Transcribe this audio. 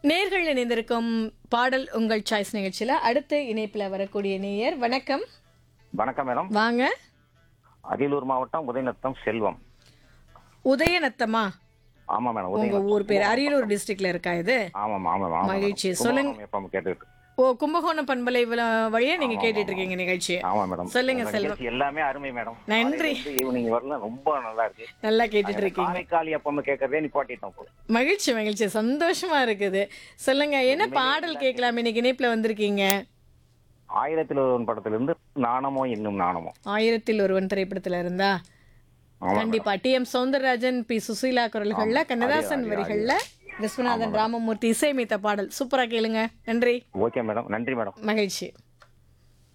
நேர்கள் இணைந்திருக்கும் பாடல் உங்கள் சாய்ஸ் நிகழ்ச்சியில அடுத்து இணைப்புல வரக்கூடிய நேயர் வணக்கம் வணக்கம் மேடம் வாங்க அரியலூர் மாவட்டம் உதயநத்தம் செல்வம் உதயநத்தமா ஆமா மேடம் உங்க உதயநத்தம் ஊர் பேர் அரியலூர் டிஸ்ட்ரிக்ட்ல இருக்கா இது ஆமாம் ஆமாம் ஆமாம் மகிழ்ச்சி. மேடம். சொல்லுங்க. கும்பகோணம் FM கேட்டுட்டு ஓ கும்பகோணம் பண்பலை வ- வழியா நீங்க கேட்டுட்டு இருக்கீங்க நிகழ்ச்சி ஆமா மேடம் சொல்லுங்க இந்த செல்வம் நிகழ்ச்சி எல்லாமே அருமை மேடம் நன்றி. ஈவினிங் வரல ரொம்ப நல்லா இருக்கு நல்லா கேட்டுட்டு இருக்கீங்க காரைக்காலி எப்பவுமே கேட்கறதே நிப்பாட்டிட்டோம் இப்போ. மகிழ்ச்சி மகிழ்ச்சி சந்தோஷமா இருக்குது சொல்லுங்க என்ன பாடல் கேட்கலாம் இன்னைக்கு இணைப்புல வந்திருக்கீங்க ஆயிரத்தில் ஒருவன் படத்திலிருந்து நாணமோ இன்னும் நாணமோ ஆயிரத்தில் ஒருவன் திரைப்படத்துல இருந்தா ஆமா கண்டிப்பா T M Soundararajan P Susheela குரல்கள்ல கண்ணதாசன் வரிகள்ல விஸ்வநாதன் ராமமூர்த்தி இசையமைத்த பாடல் சூப்பரா கேளுங்க நன்றி ஓகே மேடம் நன்றி மேடம் மகிழ்ச்சி